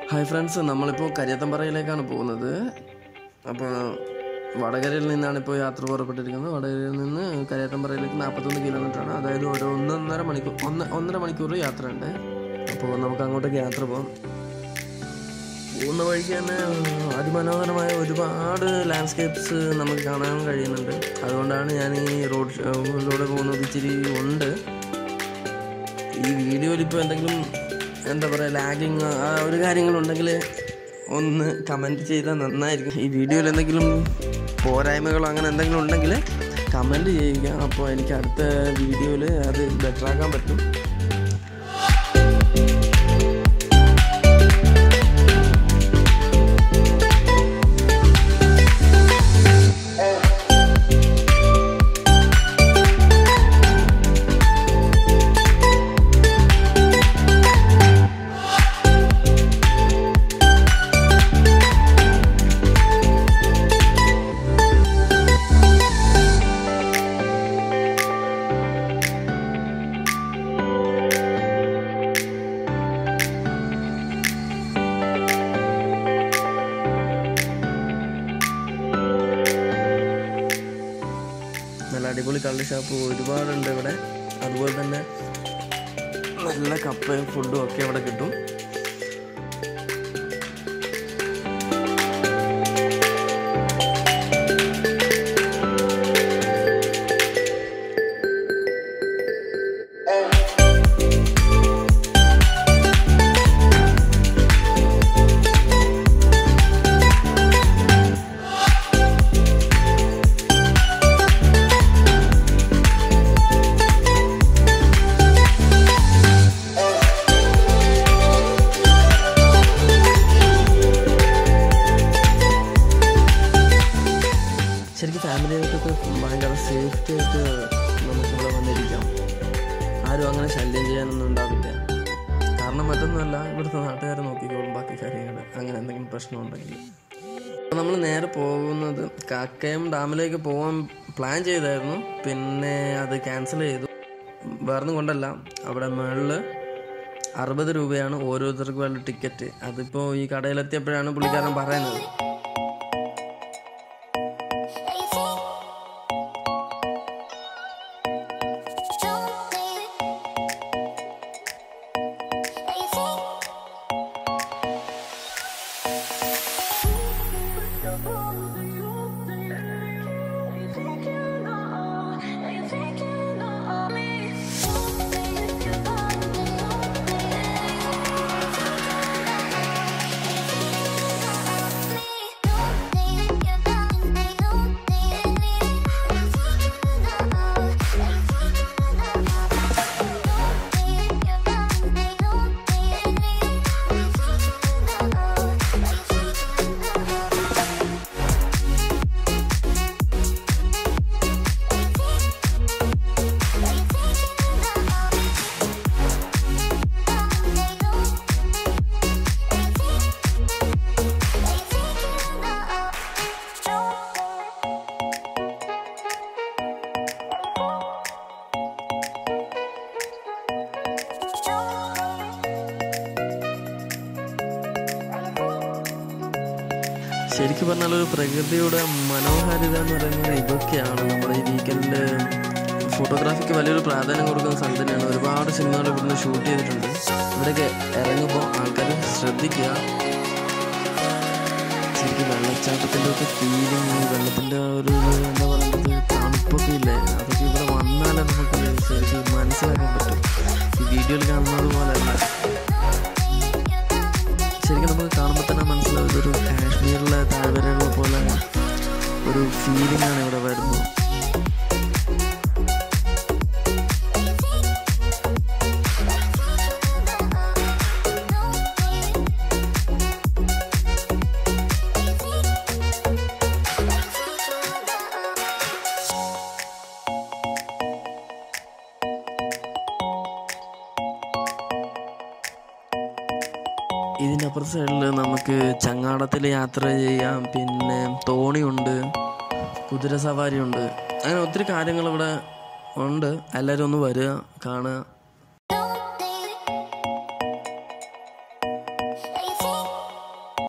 hi friends നമ്മളിപ്പോൾ കരിയത്തമ്പറയിലേക്കാണ് പോകുന്നത് അപ്പോൾ വടകരയിൽ നിന്നാണ് ഇപ്പോൾ യാത്ര പുറപ്പെട്ടിരിക്കുന്നത് വടകരയിൽ നിന്ന് കരിയത്തമ്പറയിലേക്ക് നാൽപ്പത്തൊന്ന് കിലോമീറ്ററാണ് അതായത് ഒരു ഒന്നൊന്നര മണിക്കൂർ ഒന്ന് ഒന്നര മണിക്കൂർ യാത്ര ഉണ്ട് അപ്പോൾ നമുക്ക് അങ്ങോട്ടേക്ക് യാത്ര പോകാം പോകുന്ന വഴിക്ക് തന്നെ അതിമനോഹരമായ ഒരുപാട് ലാൻഡ്സ്കേപ്സ് നമുക്ക് കാണാൻ കഴിയുന്നുണ്ട് അതുകൊണ്ടാണ് ഞാൻ ഈ റോഡ് ഷോയിലൂടെ പോകുന്നത് ഇച്ചിരി ഉണ്ട് ഈ വീഡിയോയിൽ ഇപ്പോൾ എന്തെങ്കിലും എന്താ പറയുക ലാഗിങ് ആ ഒരു കാര്യങ്ങളുണ്ടെങ്കിൽ ഒന്ന് കമൻറ്റ് ചെയ്താൽ നന്നായിരിക്കും ഈ വീഡിയോയിൽ എന്തെങ്കിലും പോരായ്മകളോ അങ്ങനെ എന്തെങ്കിലും ഉണ്ടെങ്കിൽ കമൻറ്റ് ചെയ്യുക അപ്പോൾ എനിക്ക് അടുത്ത വീഡിയോയിൽ അത് ബെറ്റർ ആക്കാൻ പറ്റും നല്ല അടിപൊളി കള്ള് ഷാപ്പ് ഒരുപാടുണ്ട് ഇവിടെ അതുപോലെ തന്നെ നല്ല കപ്പയും ഫുഡും ഒക്കെ ഇവിടെ കിട്ടും ശരിക്കും ഫാമിലിയായിട്ടൊക്കെ ഭയങ്കര സേഫ്റ്റി ആയിട്ട് നമുക്കിവിടെ വന്നിരിക്കാം ആരും അങ്ങനെ ശല്യം ചെയ്യാനൊന്നും ഉണ്ടാവില്ല കാരണം മറ്റൊന്നുമല്ല ഇവിടുത്തെ നാട്ടുകാരെ നോക്കിക്കോളും ബാക്കി കാര്യങ്ങൾ അങ്ങനെ എന്തെങ്കിലും പ്രശ്നം ഉണ്ടെങ്കിൽ അപ്പോൾ നമ്മൾ നേരെ പോകുന്നത് കാക്കയം ഡാമിലേക്ക് പോകാൻ പ്ലാൻ ചെയ്തായിരുന്നു പിന്നെ അത് ക്യാൻസൽ ചെയ്തു വേറൊന്നും കൊണ്ടല്ല അവിടെ മുകളിൽ അറുപത് രൂപയാണ് ഓരോരുത്തർക്ക് വേണ്ട ടിക്കറ്റ് അതിപ്പോൾ ഈ കടയിലെത്തിയപ്പോഴാണ് പുള്ളിക്കാരൻ പറയുന്നത് ശരിക്കും പറഞ്ഞാൽ ഒരു പ്രകൃതിയുടെ മനോഹാരിത എന്ന് പറയുന്നത് ഇതൊക്കെയാണ് നമ്മുടെ ഈ വീക്കെൻഡിൽ ഫോട്ടോഗ്രാഫിക്ക് വലിയൊരു പ്രാധാന്യം കൊടുക്കുന്ന സ്ഥലം തന്നെയാണ് ഒരുപാട് സിനിമകൾ ഇവിടുന്ന് ഷൂട്ട് ചെയ്തിട്ടുണ്ട് ഇവിടെയൊക്കെ ഇറങ്ങുമ്പോൾ ആൾക്കാർ ശ്രദ്ധിക്കുക ശരിക്കും വെള്ളച്ചാട്ടത്തിൻ്റെ ഒക്കെ ഫീലിംഗ് വെള്ളത്തിൻ്റെ ഒരു എന്താ പറയുന്നത് തണുപ്പൊക്കെ ഇല്ലേ അതൊക്കെ ഇവിടെ വന്നാലേ നമുക്ക് ശരിക്കും മനസ്സിലാക്കാൻ പറ്റും ഈ വീഡിയോയിൽ കാണുന്നത് പോലെയല്ല ശരിക്കും നമുക്ക് കാണുമ്പോൾ തന്നെ മനസ്സിലാവും ഇതൊരു കാശ്മീരിലെ താഴ്വരകളെ പോലെ ഒരു ഫീലിംഗ് ആണ് ഇവിടെ വരുന്നത് ഇതിൻ്റെ അപ്പുറത്തെ സൈഡിൽ നമുക്ക് ചങ്ങാടത്തിൽ യാത്ര ചെയ്യാം പിന്നെ തോണിയുണ്ട് കുതിര സവാരി ഉണ്ട് അങ്ങനെ ഒത്തിരി കാര്യങ്ങൾ ഇവിടെ ഉണ്ട് എല്ലാവരും ഒന്ന് വരിക കാണുക